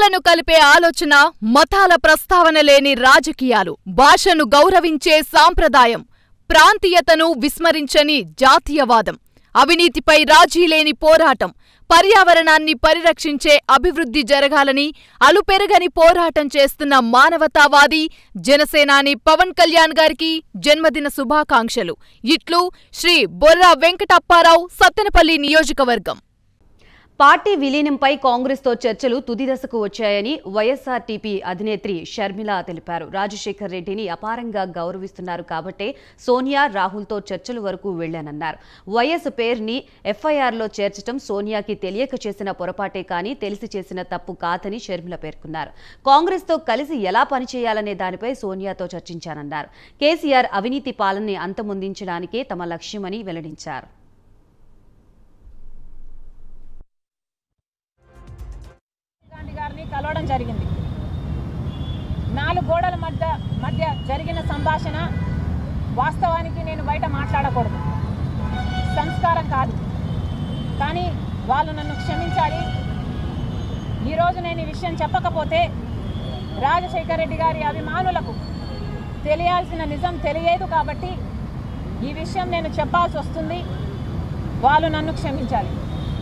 ప్రజలను కలిపే ఆలోచన మతాల ప్రస్తావన లేని రాజకీయాలు భాషను గౌరవించే సాంప్రదాయం ప్రాంతీయతను విస్మరించని జాతీయవాదం అవినీతిపై రాజీలేని పోరాటం పర్యావరణాన్ని పరిరక్షించే అభివృద్ధి జరగాలని అలుపెరగని పోరాటం చేస్తున్న మానవతావాది జనసేనాని పవన్ కళ్యాణ్ గారికి జన్మదిన శుభాకాంక్షలు ఇట్లు శ్రీ బొర్రా వెంకటప్పారావు సత్తెనపల్లి నియోజకవర్గం పార్టీ విలీనంపై కాంగ్రెస్తో చర్చలు తుది దశకు వచ్చాయని వైఎస్ఆర్టీపీ అధినేత్రి షర్మిల తెలిపారు రాజశేఖర్ రెడ్డిని అపారంగా గౌరవిస్తున్నారు కాబట్టే సోనియా రాహుల్తో చర్చల వరకు వెళ్లానన్నారు వైఎస్ పేరుని ఎఫ్ఐఆర్లో చేర్చడం సోనియాకి తెలియక చేసిన పొరపాటే కానీ తెలిసి చేసిన తప్పు కాదని షర్మిల పేర్కొన్నారు కాంగ్రెస్తో కలిసి ఎలా పనిచేయాలనే దానిపై సోనియాతో చర్చించానన్నారు కేసీఆర్ అవినీతి పాలనని అంతమొందించడానికే తమ లక్ష్యమని వెల్లడించారు గాంధీ గారిని కలవడం జరిగింది నాలుగు గోడల మధ్య మధ్య జరిగిన సంభాషణ వాస్తవానికి నేను బయట మాట్లాడకూడదు సంస్కారం కాదు కానీ వాళ్ళు నన్ను క్షమించాలి ఈరోజు నేను ఈ విషయం చెప్పకపోతే రాజశేఖర రెడ్డి గారి అభిమానులకు తెలియాల్సిన నిజం తెలియదు కాబట్టి ఈ విషయం నేను చెప్పాల్సి వస్తుంది వాళ్ళు నన్ను క్షమించాలి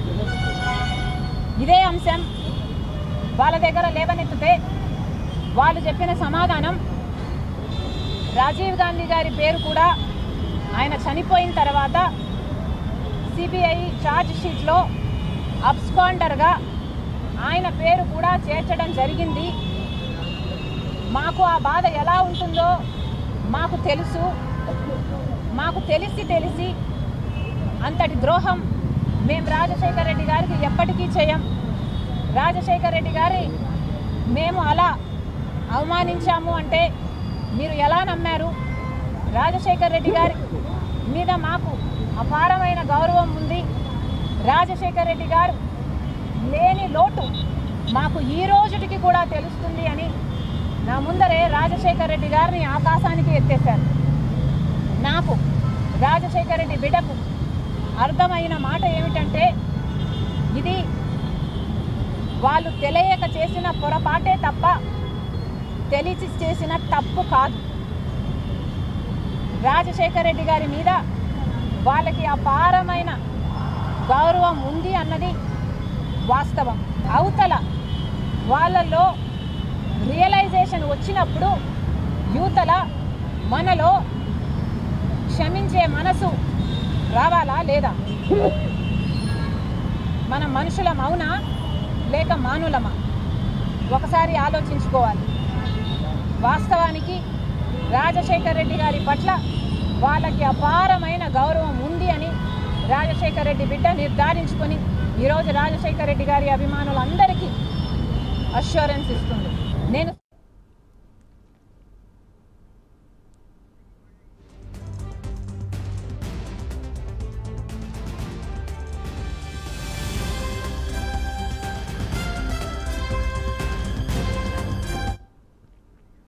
ఇదే అంశం వాళ్ళ దగ్గర లేవనెత్తితే వాళ్ళు చెప్పిన సమాధానం రాజీవ్ గాంధీ గారి పేరు కూడా ఆయన చనిపోయిన తర్వాత సిబిఐ ఛార్జ్ షీట్లో అబ్స్కాండర్గా ఆయన పేరు కూడా చేర్చడం జరిగింది మాకు ఆ బాధ ఎలా ఉంటుందో మాకు తెలుసు మాకు తెలిసి తెలిసి అంతటి ద్రోహం మేము రాజశేఖర రెడ్డి గారికి ఎప్పటికీ చేయం రాజశేఖర రెడ్డి గారి మేము అలా అవమానించాము అంటే మీరు ఎలా నమ్మారు రాజశేఖర రెడ్డి గారి మీద మాకు అపారమైన గౌరవం ఉంది రాజశేఖర రెడ్డి గారు లేని లోటు మాకు ఈ రోజుటికి కూడా తెలుస్తుంది అని నా ముందరే రాజశేఖర రెడ్డి గారిని ఆకాశానికి ఎత్తేశారు నాకు రాజశేఖర రెడ్డి బిడ్డకు అర్థమైన మాట ఏమిటంటే ఇది వాళ్ళు తెలియక చేసిన పొరపాటే తప్ప తెలిసి చేసిన తప్పు కాదు రాజశేఖర రెడ్డి గారి మీద వాళ్ళకి అపారమైన గౌరవం ఉంది అన్నది వాస్తవం అవతల వాళ్ళలో రియలైజేషన్ వచ్చినప్పుడు యూతల మనలో క్షమించే మనసు రావాలా లేదా మన మనుషులం అవునా లేక మానులమా ఒకసారి ఆలోచించుకోవాలి వాస్తవానికి రాజశేఖర రెడ్డి గారి పట్ల వాళ్ళకి అపారమైన గౌరవం ఉంది అని రాజశేఖర రెడ్డి బిడ్డ నిర్ధారించుకొని ఈరోజు రాజశేఖర రెడ్డి గారి అభిమానులందరికీ అష్యూరెన్స్ ఇస్తుంది నేను